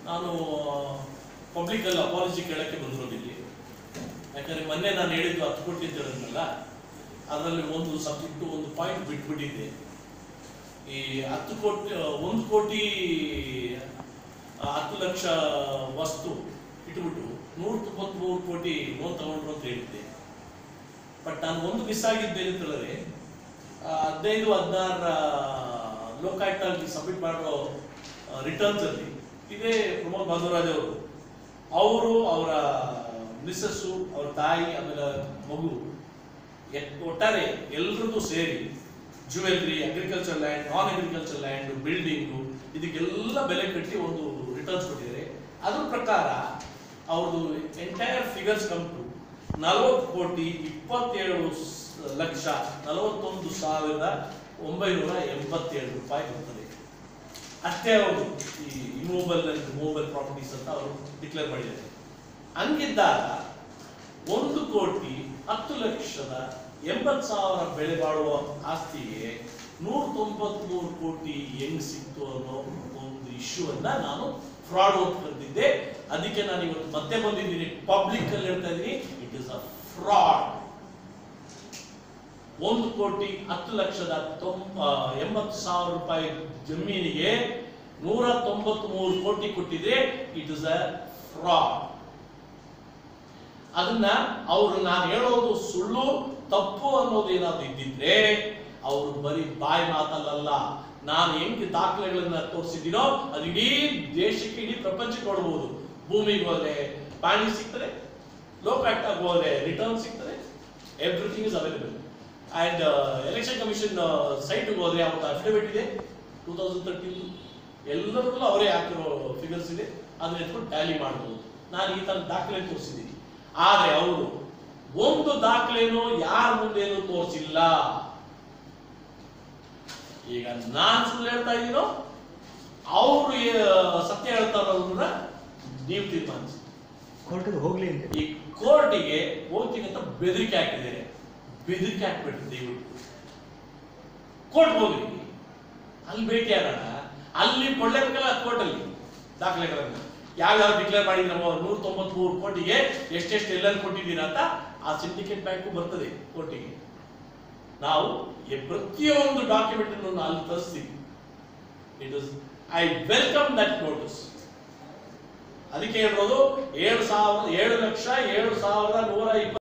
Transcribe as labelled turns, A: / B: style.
A: ನಾನು ಪಬ್ಲಿಕಲ್ಲಿ ಅಪಾಲಜಿ ಕೇಳಕ್ಕೆ ಬಂದಿರೋದು ಇಲ್ಲಿ ಯಾಕಂದ್ರೆ ಮೊನ್ನೆ ನಾನು ಹೇಳಿದ್ದು ಹತ್ತು ಕೋಟಿ ಅಂತ ಹೇಳಿದ್ನಲ್ಲ ಅದರಲ್ಲಿ ಒಂದು ಸಬ್ಜೆಕ್ಟು ಒಂದು ಪಾಯಿಂಟ್ ಬಿಟ್ಬಿಟ್ಟಿದ್ದೆ ಈ ಹತ್ತು ಕೋಟಿ ಒಂದು ಕೋಟಿ ಆ, ಹತ್ತು ಲಕ್ಷ ವಸ್ತು ಇಟ್ಬಿಟ್ಟು ನೂರ ತೊಂಬತ್ಮೂರು ಕೋಟಿ ಲೋನ್ ತಗೊಂಡ್ರು ಅಂತ ಹೇಳಿದ್ದೆ ಬಟ್ ನಾನು ಒಂದು ಮಿಸ್ ಆಗಿದ್ದೆ ಅಂತ ಹೇಳಿದ್ರೆ ಆ, ಹದಿನೈದು ಹದಿನಾರರ ಲೋಕಾಯುಕ್ತಲ್ಲಿ ಸಬ್ಮಿಟ್ ಮಾಡೋ ರಿಟರ್ನ್ಸ್ ಅಲ್ಲಿ ಇದೇ ಪ್ರಮೋದ್ ಬಾಂಧವರಾಜ್ ಅವರು ಅವರು ಅವರ ಮಿಸ್ಸಸ್ಸು ಅವರ ತಾಯಿ ಆಮೇಲೆ ಮಗು ಎ- ಒಟ್ಟಾರೆ ಎಲ್ರದ್ದು ಸೇರಿ jewellery agriculture land non agriculture land building ಇದಕ್ಕೆಲ್ಲ ಬೆಲೆ ಕಟ್ಟಿ ಒಂದು ರಿಟರ್ನ್ಸ್ ಕೊಟ್ಟಿದ್ದಾರೆ ಅದ್ರ ಪ್ರಕಾರ ಅವ್ರದ್ದು ಎಂಟೈರ್ ಫಿಗರ್ಸ್ ಕಮ್ ಟು ನಲವತ್ತು ಕೋಟಿ ಇಪ್ಪತ್ತೇಳು ಸ- ಲಕ್ಷ ನಲವತ್ತೊಂದು ಸಾವಿರದ ಒಂಬೈನೂರ ಎಂಬತ್ತೇಳು ರೂಪಾಯಿ ಬರ್ತದೆ ಅಷ್ಟೇ ಅವರು ಈ ಇಮೂವಬಲ್ ಅಂಡ್ ಮೂವಬಲ್ ಪ್ರಾಪರ್ಟೀಸ್ ಅಂತ ಅವರು ಡಿಕ್ಲೇರ್ ಮಾಡಿದ್ದಾರೆ ಹಂಗಿದ್ದಾಗ ಒಂದು ಕೋಟಿ ಹತ್ತು ಲಕ್ಷದ ಎಂಬತ್ತು ಸಾವಿರ ಬೆಲೆ ಬಾಳುವ ಆಸ್ತಿಗೆ ನೂರ ತೊಂಬತ್ಮೂರು ಕೋಟಿ ಹೆಂಗ್ ಸಿಕ್ತು ಅನ್ನೋ ಒಂದು ಇಶ್ಯೂ ಅನ್ನ ನಾನು ಫ್ರಾಡ್ ಅಂತ ಕರೆದಿದ್ದೆ ಅದಕ್ಕೆ ನಾನು ಇವತ್ತು ಮತ್ತೆ ಬಂದಿದ್ದೀನಿ ಪಬ್ಲಿಕ್ ಅಲ್ಲಿ ಹೇಳ್ತಾ ಇದ್ದೀನಿ ಇಟ್ ಇಸ್ ಅ ಫ್ರಾಡ್ ಒಂದು ಕೋಟಿ ಹತ್ತು ಲಕ್ಷದ ತೊಂಬ ಎಂಬತ್ತು ಸಾವಿರ ರೂಪಾಯಿ ಜಮೀನಿಗೆ ನೂರ ತೊಂಬತ್ ಮೂರು ಕೋಟಿ ಕೊಟ್ಟಿದ್ರೆ ಇಟ್ ಇಸ್ ಅ ಫ್ರಾಡ್ ಅದನ್ನ ಅವರು ನಾನು ಹೇಳೋದು ಸುಳ್ಳು ತಪ್ಪು ಅನ್ನೋದು ಏನಾದ್ರು ಇದ್ದಿದ್ರೆ ಅವರು ಬರೀ ಬಾಯಿ ಮಾತಲ್ಲ ನಾನು ಹೆಂಗೆ ದಾಖಲೆಗಳನ್ನ ತೋರಿಸಿದ್ದೀನೋ ಅದು ಇಡೀ ದೇಶಕ್ಕೆ ಇಡೀ ಪ್ರಪಂಚಕ್ಕೆ ನೋಡ್ಬೋದು ಭೂಮಿಗೆ ಹೋದ್ರೆ ಪಾಣಿ ಸಿಗ್ತದೆ ಲೋಕಾಯುಕ್ತಕ್ಕೆ ಹೋದ್ರೆ ರಿಟರ್ನ್ ಸಿಗ್ತದೆ everything is available and election commission ಸೈಟ್ಗೆ ಹೋದ್ರೆ ಅವ್ರ ಅಫಿಡವಿಟ್ ಇದೆ ಟೂ ತೌಸಂಡ್ ತರ್ಟೀನ್ ಎಲ್ಲರಲ್ಲೂ ಅವರೇ ಹಾಕಿರೋ ಫಿಗರ್ಸ್ ಇದೆ ಅದನ್ನ ಎತ್ಕೊಂಡು ಟ್ಯಾಲಿ ಮಾಡ್ಬೋದು ನಾನು ಈ ತರ ದಾಖಲೆ ತೋರಿಸಿದ್ದೀನಿ ಆದ್ರೆ ಅವರು ಒಂದು ದಾಖಲೆನೂ ಯಾರ ಮುಂದೇನು ತೋರಿಸಿಲ್ಲ ಈಗ ನಾನ್ ಸುಳ್ಳು ಹೇಳ್ತಾ ಇದ್ದೀನೋ ಅವರು ಸತ್ಯ ಹೇಳ್ತಾರೋ ಅನ್ನೋದನ್ನ ನೀವು ತೀರ್ಮಾನಿಸಿ
B: ಕೋರ್ಟ್ಗೆ ಹೋಗ್ಲಿ ಅಂತ
A: ಈ ಕೋರ್ಟಿಗೆ ಹೋಗ್ತೀನಿ ಅಂತ ಬೆದರಿಕೆ ಹಾಕಿದ್ದಾರೆ ಬೆದರಿಕೆ ಹಾಕ್ಬಿಟ್ರು ದಯವಿಟ್ಟು ಕೋರ್ಟ್ ಹೋಗ್ರಿ ಅಲ್ಲಿ ಭೇಟಿ ಆಗೋಣ ಅಲ್ಲಿ ಕೊಡ್ಲೇಬೇಕಲ್ಲ ಕೋರ್ಟಲ್ಲಿ ದಾಖಲೆಗಳನ್ನ ಯಾವ್ಯಾವ ಡಿಕ್ಲೇರ್ ಮಾಡಿ ನಮ್ಮ ನೂರ ತೊಂಬತ್ಮೂರು ಕೋಟಿಗೆ ಎಷ್ಟೆಷ್ಟು ಎಲ್ಲೆಲ್ಲಿ ಕೊಟ್ಟಿದ್ದೀರಾ ಅಂತ ಆ ಸಿಂಡಿಕೇಟ್ ಬ್ಯಾಂಕು ಬರ್ತದೆ ಕೋರ್ಟಿಗೆ ನಾವು ಈ ಪ್ರತಿಯೊಂದು ಡಾಕ್ಯುಮೆಂಟ್ ಅನ್ನು ಅಲ್ಲಿ ತರಿಸ್ತೀವಿ it is I welcome that notice ಅದಕ್ಕೆ ಹೇಳೋದು ಏಳು ಸಾವಿರ ಏಳು ಲಕ್ಷ ಏಳು ಸಾವಿರದ ನೂರ ಇಪ್ಪತ್ತು